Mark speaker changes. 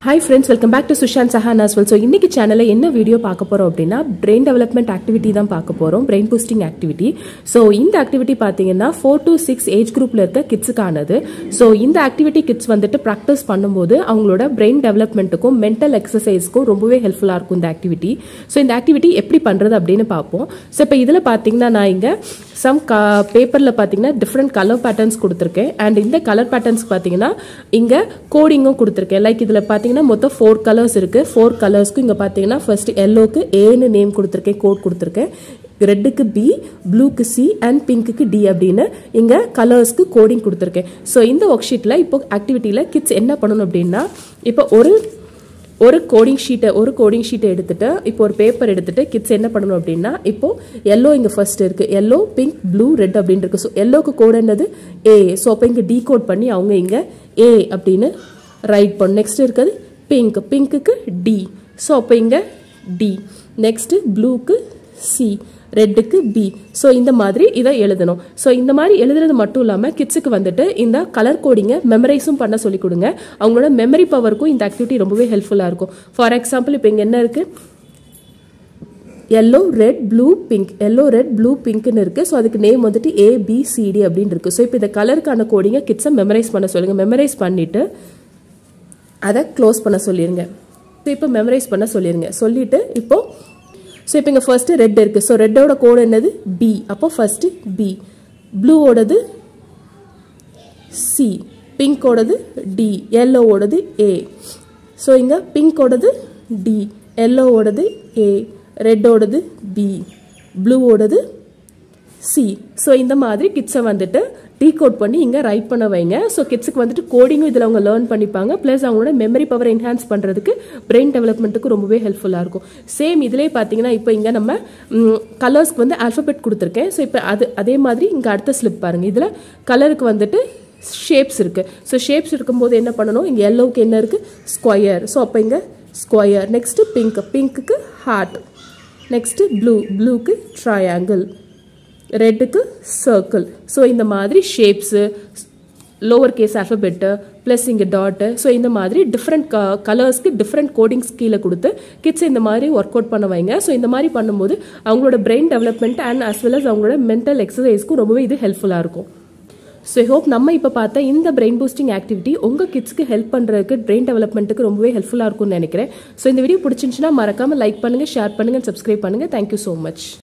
Speaker 1: hi friends welcome back to Sushant சஹான் அஸ்வல் so இன்னைக்கு சேனலில் என்ன வீடியோ பார்க்க போகிறோம் அப்படின்னா பிரெயின் டெவலப்மெண்ட் ஆக்டிவிட்டி தான் பார்க்க போகிறோம் பிரெயின் பூஸ்டிங் ஆக்டிவிட்டி ஸோ இந்த ஆக்டிவிட்டி பார்த்தீங்கன்னா ஃபோர் டு சிக்ஸ் ஏஜ் குரூப்பில் இருக்க கிட்ஸுக்கானது ஸோ இந்த ஆக்டிவிட்டி கிட்ஸ் வந்துட்டு ப்ராக்டிஸ் பண்ணும்போது அவங்களோட பிரெயின் டெவலப்மெண்ட்டுக்கும் மென்டல் எக்ஸசைஸ்க்கும் ரொம்பவே ஹெல்ப்ஃபுல்லாக இருக்கும் இந்த ஆக்டிவிட்டி ஸோ இந்த ஆக்டிவிட்டி எப்படி பண்ணுறது அப்படின்னு பார்ப்போம் ஸோ இப்போ இதில் பார்த்தீங்கன்னா நான் இங்கே சம் க பேப்பரில் பார்த்தீங்கன்னா டிஃப்ரெண்ட் கலர் பேட்டர்ன்ஸ் கொடுத்துருக்கேன் அண்ட் இந்த கலர் பேட்டர்ன்ஸ் பார்த்தீங்கன்னா இங்கே கோடிங்கும் கொடுத்துருக்கேன் லைக் இதில் பார்த்தீங்கன்னா மொத்தம் ஃபோர் கலர்ஸ் இருக்குது ஃபோர் கலர்ஸ்க்கு இங்கே பார்த்தீங்கன்னா ஃபர்ஸ்ட் எல்லோக்கு ஏன்னு நேம் கொடுத்துருக்கேன் கோட் கொடுத்துருக்கேன் ரெட்டுக்கு பி ப்ளூக்கு சி அண்ட் பிங்க்குக்கு டி அப்படின்னு இங்கே கலர்ஸ்க்கு கோடிங் கொடுத்துருக்கேன் ஸோ இந்த ஒர்க் ஷீட்டில் இப்போ ஆக்டிவிட்டியில் கிட்ஸ் என்ன பண்ணணும் அப்படின்னா இப்போ ஒரு ஒரு கோடிங் ஷீட்டை ஒரு கோடிங் ஷீட்டை எடுத்துட்டு இப்போ ஒரு பேப்பர் எடுத்துட்டு கிட்ஸ் என்ன பண்ணணும் அப்படின்னா இப்போ எல்லோ இங்கே ஃபர்ஸ்ட் இருக்கு எல்லோ பிங்க் ப்ளூ ரெட் அப்படின்னு இருக்கு ஸோ எல்லோக்கு கோடு என்னது ஏ ஸோ அப்போ இங்கே டீ கோட் பண்ணி அவங்க இங்கே ஏ அப்படின்னு ரைட் பண்ணும் நெக்ஸ்ட் இருக்குது பிங்க் பிங்க்குக்கு டி ஸோ அப்போ இங்கே டி நெக்ஸ்ட்டு ப்ளூக்கு சி ரெட்டுக்கு பி ஸோ இந்த மாதிரி இதை எழுதணும் ஸோ இந்த மாதிரி எழுதுறது மட்டும் இல்லாமல் கிட்ஸுக்கு வந்துட்டு இந்த கலர் கோடிங்கை மெமரைஸும் பண்ண சொல்லி கொடுங்க அவங்களோட மெமரி பவருக்கும் இந்த ஆக்டிவிட்டி ரொம்பவே ஹெல்ப்ஃபுல்லாக இருக்கும் ஃபார் எக்ஸாம்பிள் இப்போ இங்கே என்ன இருக்குது yellow red blue pink yellow red blue பிங்க்னு இருக்குது ஸோ அதுக்கு நேம் வந்துட்டு ஏபிசிடி அப்படின்னு இருக்குது ஸோ இப்போ இந்த கலருக்கான கோடிங்கை கிட்ஸை மெமரைஸ் பண்ண சொல்லுங்கள் மெமரைஸ் பண்ணிவிட்டு அதை க்ளோஸ் பண்ண சொல்லிடுங்க ஸோ இப்போ மெமரைஸ் பண்ண சொல்லிடுங்க சொல்லிவிட்டு இப்போது ஸோ இப்போ இங்கே ஃபர்ஸ்ட்டு ரெட் இருக்குது ஸோ ரெட்டோட கோடு என்னது பி அப்போ ஃபர்ஸ்ட்டு பி ப்ளூவோடது சி பிங்கோடது டி எல்லோவோடது ஏ ஸோ இங்கே பிங்கோடது டி எல்லோவோடது ஏ ரெட்டோடது பி ப்ளூவோடது சி ஸோ இந்த மாதிரி கிட்ஸை வந்துட்டு டீகோட் பண்ணி இங்கே ரைட் பண்ண வைங்க ஸோ கிட்ஸுக்கு வந்துட்டு கோடிங்கும் இதில் அவங்க லேர்ன் பண்ணிப்பாங்க ப்ளஸ் அவங்களோட மெமரி பவர் என்ஹான்ஸ் பண்ணுறதுக்கு பிரெயின் டெவலப்மெண்ட்டுக்கு ரொம்பவே ஹெல்ப்ஃபுல்லாக இருக்கும் சேம் இதிலே பார்த்தீங்கன்னா இப்போ இங்கே நம்ம கலர்ஸ்க்கு வந்து ஆல்ஃபபெட் கொடுத்துருக்கேன் ஸோ இப்போ அது அதே மாதிரி இங்கே அடுத்த ஸ்லிப் பாருங்கள் இதில் கலருக்கு வந்துட்டு ஷேப்ஸ் இருக்குது ஸோ ஷேப்ஸ் இருக்கும்போது என்ன பண்ணணும் இங்கே எல்லோவுக்கு என்ன இருக்குது ஸ்கொயர் ஸோ அப்போ இங்கே ஸ்கொயர் நெக்ஸ்ட்டு பிங்க் பிங்க்குக்கு ஹார்ட் நெக்ஸ்ட்டு ப்ளூ ப்ளூக்கு ட்ரையாங்கிள் ரெட்டுக்கு சர்க்கிள் ஸோ இந்த மாதிரி shapes lower case alphabet plus இங்கே டாட்டு ஸோ இந்த மாதிரி டிஃப்ரெண்ட் க கலர்ஸ்க்கு டிஃப்ரெண்ட் கோடிங்ஸ் கீழே கொடுத்து கிட்ஸ் இந்த மாதிரி ஒர்க் அவுட் பண்ண வைங்க ஸோ இந்த மாதிரி பண்ணும்போது அவங்களோட brain development and as well as அவங்களோட மென்டல் எக்ஸசைஸ்க்கும் ரொம்பவே இது ஹெல்ப்ஃபுல்லாக இருக்கும் ஸோ ஐ ஹோப் நம்ம இப்போ பார்த்த இந்த பிரெயின் பூஸ்டிங் ஆக்டிவிட்டி உங்கள் கிட்ஸ்க்கு ஹெல்ப் பண்ணுறதுக்கு பிரெயின் டெவலப்மெண்ட்டுக்கு ரொம்பவே ஹெல்ப்ஃபுல்லாக இருக்கும்னு நினைக்கிறேன் ஸோ இந்த வீடியோ பிடிச்சிருந்துச்சுன்னா மறக்காமல் லைக் பண்ணுங்கள் ஷேர் பண்ணுங்கள் சப்ஸ்கிரைப் பண்ணுங்கள் தேங்க்யூ ஸோ மச்